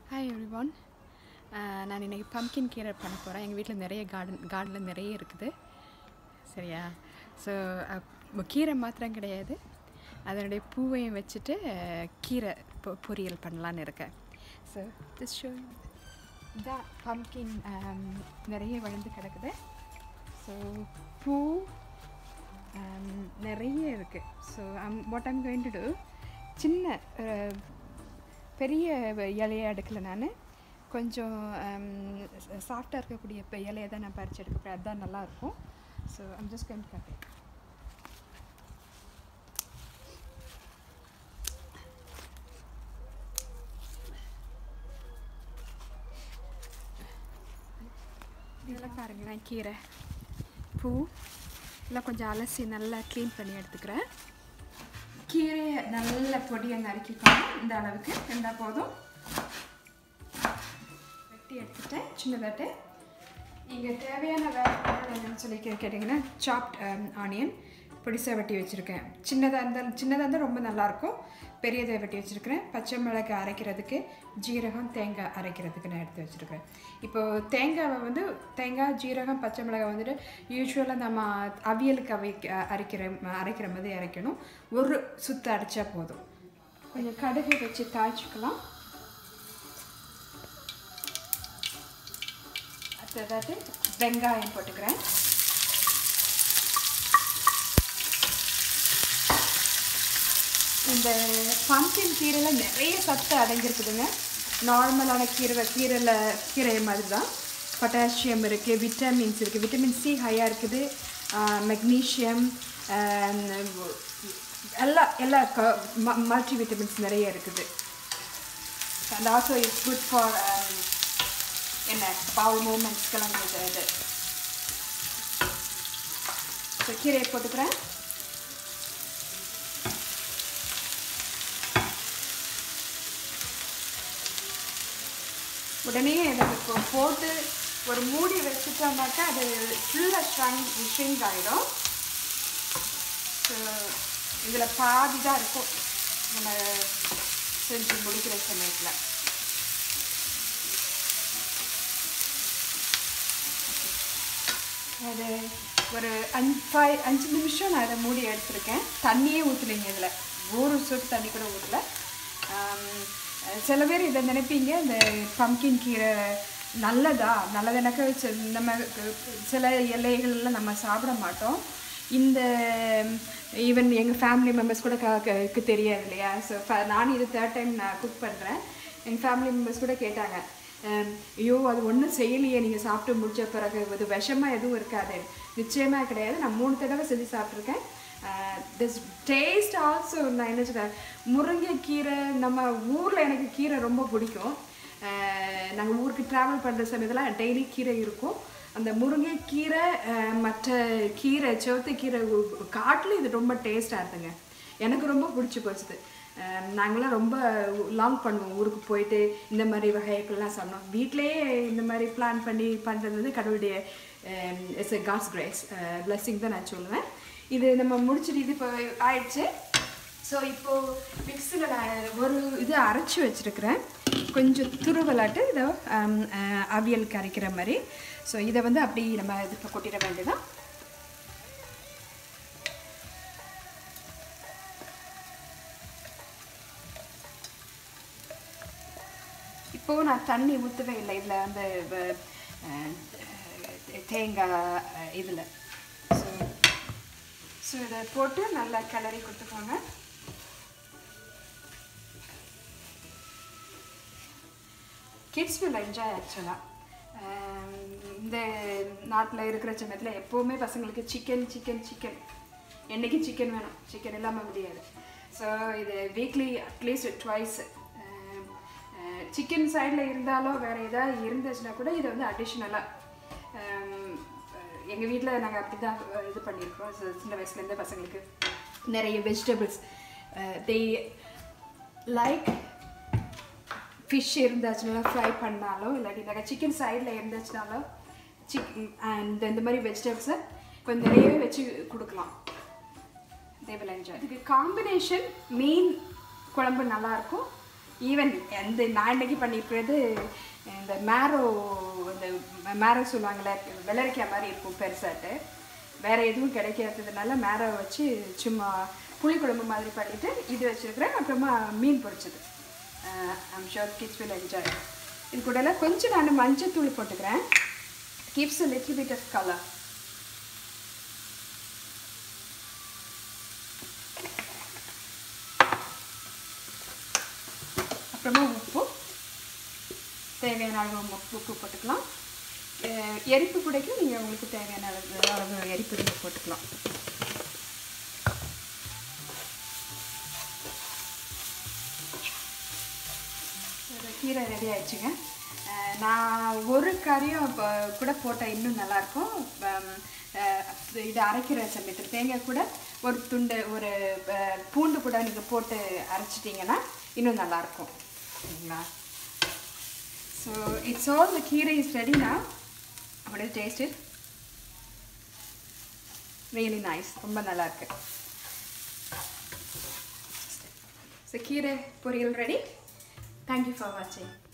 hi every one நான் இன்றைக்கி pumpkin கீரை பண்ண போகிறேன் எங்கள் வீட்டில் நிறைய கார்டன் கார்டனில் நிறைய இருக்குது சரியா ஸோ கீரை மாத்திரம் கிடையாது அதனுடைய பூவையும் வச்சுட்டு அஹ், கீரை பொ- பொரியல் பண்ணலான்னு இருக்கேன் ஸோ திஸ் ஷோ இதான் பம்கின் நிறைய வளர்ந்து கிடக்குது ஸோ பூ um, நிறைய இருக்குது so what I'm going to do சின்ன அஹ், பெரிய வ- இலையை எடுக்கல நான் கொஞ்சம் சாஃப்டாக இருக்கக்கூடிய இப்போ இலையை தான் நான் பறிச்சு எடுக்க போகிறேன் அதுதான் நல்லாயிருக்கும் so I'm just going cut இதெல்லாம் பாருங்களேன் கீரை பூ எல்லாம் கொஞ்சம் அலசி நல்லா க்ளீன் பண்ணி எடுத்துக்கிறேன் கீரையை நல்ல பொடியை நறுக்கிக்கணும் இந்த அளவுக்கு இருந்தால் போதும் வெட்டி எடுத்துட்டேன் சின்னதாட்டு இங்கே தேவையான வேறு பொருள் என்னன்னு சொல்லி கே கேட்டிங்கன்னா சாப்ட் ஆனியன் பொடிசாக வெட்டி வச்சுருக்கேன் சின்னதாக இருந்தால் சின்னதாக இருந்தால் ரொம்ப நல்லாயிருக்கும் பெரியதை வெட்டி வச்சுருக்கிறேன் பச்சை மிளகாய் அரைக்கிறதுக்கு ஜீரகம் தேங்காய் அரைக்கிறதுக்கு நான் எடுத்து வச்சுருக்கேன் இப்போது தேங்காவை வந்து தேங்காய் ஜீரகம் பச்சை மிளகாய் வந்துட்டு யூஸ்வலாக நம்ம அவியலுக்கு அவை அரைக்கிற அரைக்கிற மாதிரி அரைக்கணும் ஒரு சுத்து அரைச்சா போதும் கொஞ்சம் கடுகு வச்சு தாளிச்சுக்கலாம் அடுத்ததாட்டு வெங்காயம் போட்டுக்கிறேன் இந்த பம்பின் கீரையில் நிறைய சத்து அடங்கியிருக்குதுங்க நார்மலான கீரை கீரையில் கீரை மாதிரி தான் பொட்டாசியம் இருக்குது விட்டமின்ஸ் இருக்குது விட்டமின் சி ஹையாக இருக்குது மெக்னீஷியம் எல்லா எல்லா மல்டி விட்டமின்ஸ் நிறைய இருக்குது and also it's good for என்ன பவுல் மூமெண்ட்ஸ்க்கெல்லாம் இது இது ஸோ கீரையை போட்டுக்கிறேன் உடனே இதை இப்போ போட்டு ஒரு மூடி வச்சுட்டோம்னாக்கா அது ஃபுல்லாக ஷ்ரங் ஷ்ரிங்க் ஆகிடும் ஸோ இதில் பாதி தான் இருக்கும் நம்ம செஞ்சு முடிக்கிற சமயத்தில் அது ஒரு அஞ்சு ஃபைவ் அஞ்சு நிமிஷம் நான் இதை மூடி எடுத்திருக்கேன் தண்ணியே ஊற்றலைங்க இதில் ஒரு சொட்டு தண்ணி கூட ஊற்றல சில பேர் இதை நினைப்பீங்க இந்த பம்கின் கீரை நல்லதா நல்லதுனாக்க சி- நம்ம சில இலைகள்லாம் நம்ம சாப்பிட மாட்டோம் இந்த ஈவன் எங்கள் ஃபேமிலி மெம்பர்ஸ் கூட க க- க்கு தெரியாது இல்லையா ஸோ நானும் இது தேர்ட் டைம் நான் குக் பண்ணுறேன் எங்கள் ஃபேமிலி மெம்பர்ஸ் கூட கேட்டாங்க அஹ் ஐயோ அது ஒன்றும் செய்யலையே நீங்கள் சாப்பிட்டு முடிச்ச பிறகு இது விஷமாக எதுவும் இருக்காது நிச்சயமாக கிடையாது நான் மூணு தடவை செஞ்சு சாப்பிட்ருக்கேன் திஸ் டேஸ்ட் ஆல்சோ நான் என்ன சொல்கிறேன் முருங்கைக்கீரை நம்ம ஊரில் எனக்கு கீரை ரொம்ப பிடிக்கும் நாங்கள் ஊருக்கு ட்ராவல் பண்ணுற சமயத்தில் டெய்லி கீரை இருக்கும் அந்த முருங்கைக்கீரை அஹ், மற்ற கீரை செவத்து கீரை காட்டில் இது ரொம்ப டேஸ்ட்டாக இருக்குங்க எனக்கு ரொம்ப பிடிச்சி போச்சுது அஹ் நாங்களாம் ரொம்ப லாங் பண்ணுவோம் ஊருக்கு போயிட்டு இந்த மாதிரி வகைகள்லாம் சொன்னோம் வீட்டிலேயே இந்த மாதிரி பிளான் பண்ணி பண்ணுறது வந்து கடவுளுடைய it's a god's grace blessing தான் நான் சொல்லுவேன் இது நம்ம முடிச்சிட்டு இது இப்போ ஆயிடுச்சு ஸோ இப்போது மிக்ஸியில் நான் ஒரு இது அரைச்சி வச்சுருக்கிறேன் கொஞ்சம் துருவலாட்டு இதை ஹம், அஹ், அவியலுக்கு அரைக்கிற மாதிரி ஸோ இதை வந்து அப்படி நம்ம இதுக்கு கொட்டிட வேண்டியதான் இப்போது நான் தண்ணி ஊற்றவே இல்லை இதில் அந்த வ- அஹ், தேங்காய் இதில் ஸோ ஸோ இதை போட்டு நல்லா கிளறி கொடுத்துக்கோங்க கிட்ஸ் வில் என்ஜாய் ஆக்சுவலாக இந்த நாட்டில் இருக்கிற சமயத்தில் எப்போவுமே பசங்களுக்கு சிக்கன் சிக்கன் சிக்கன் என்னைக்கு சிக்கன் வேணும் சிக்கன் இல்லாமல் முடியாது ஸோ இது வீக்லி அட்லீஸ்ட் ட்வைஸ் சிக்கன் சைடில் இருந்தாலும் வேறு ஏதாவது இருந்துச்சுன்னா கூட இதை வந்து அடிஷ்னலாக எங்கள் வீட்டில் நாங்கள் அப்படி தான் இது பண்ணியிருக்கோம் So, சின்ன வயசுலேருந்தே பசங்களுக்கு நிறைய வெஜிடபிள்ஸ் தே லைக் ஃபிஷ் இருந்துச்சுனால ஃப்ரை பண்ணாலும் இல்லாட்டி நாங்கள் சிக்கன் சைடில் இருந்துச்சுனாலும் சிக்கன் அண்ட் இந்த மாதிரி வெஜிடபிள்ஸை கொஞ்சம் நிறையவே வச்சு கொடுக்கலாம் தே வில் என்ஜாய் இதுக்கு காம்பினேஷன் மீன் குழம்பு நல்லாயிருக்கும் ஈவன் எந்த நான் இன்னைக்கு பண்ணியிருக்கிறது இந்த மேரோ இந்த மேரோ சொல்லுவாங்கள்ல வெள்ளரிக்காய் மாதிரி இருக்கும் பெருசாட்டு வேற எதுவும் கிடைக்காததுனால மேரோ வச்சு சும்மா புளிக்குழம்பு மாதிரி பண்ணிட்டு இது வச்சிருக்கிறேன் அப்புறமா மீன் பொரிச்சது I'm sure kids will enjoy இது கூட கொஞ்சம் நான் மஞ்சள் தூள் போட்டுக்கிறேன் gives little bit of colour அப்புறமா உப்பு தேவையான அளவு உப்பு உப்பு போட்டுக்கலாம் அஹ் எரிப்பு குடைக்கும் நீங்கள் உங்களுக்கு தேவையான அளவு அளவு எரிப்பு நீங்கள் போட்டுக்கலாம் ஒரு கீரை ரெடி ஆயிடுச்சுங்க அஹ் நான் ஒரு கறியும் இப்போ கூட போட்டால் இன்னும் நல்லாயிருக்கும் ஹம், அஹ் இது அரைக்கிற சமயத்தில் தேங்காய் கூட ஒரு துண்டு ஒரு அஹ், பூண்டு கூட நீங்கள் போட்டு அரைச்சிட்டிங்கன்னா இன்னும் நல்லாயிருக்கும் சரிங்களா ஸோ இட்ஸ் ஆல் த கீரை இஸ் ரெடினா அப்படி டேஸ்ட் இட் ரியலி நைஸ் ரொம்ப நல்லா இருக்கு ஸோ கீரை பொரியல் ரெடி தேங்க்யூ ஃபார் வாட்சிங்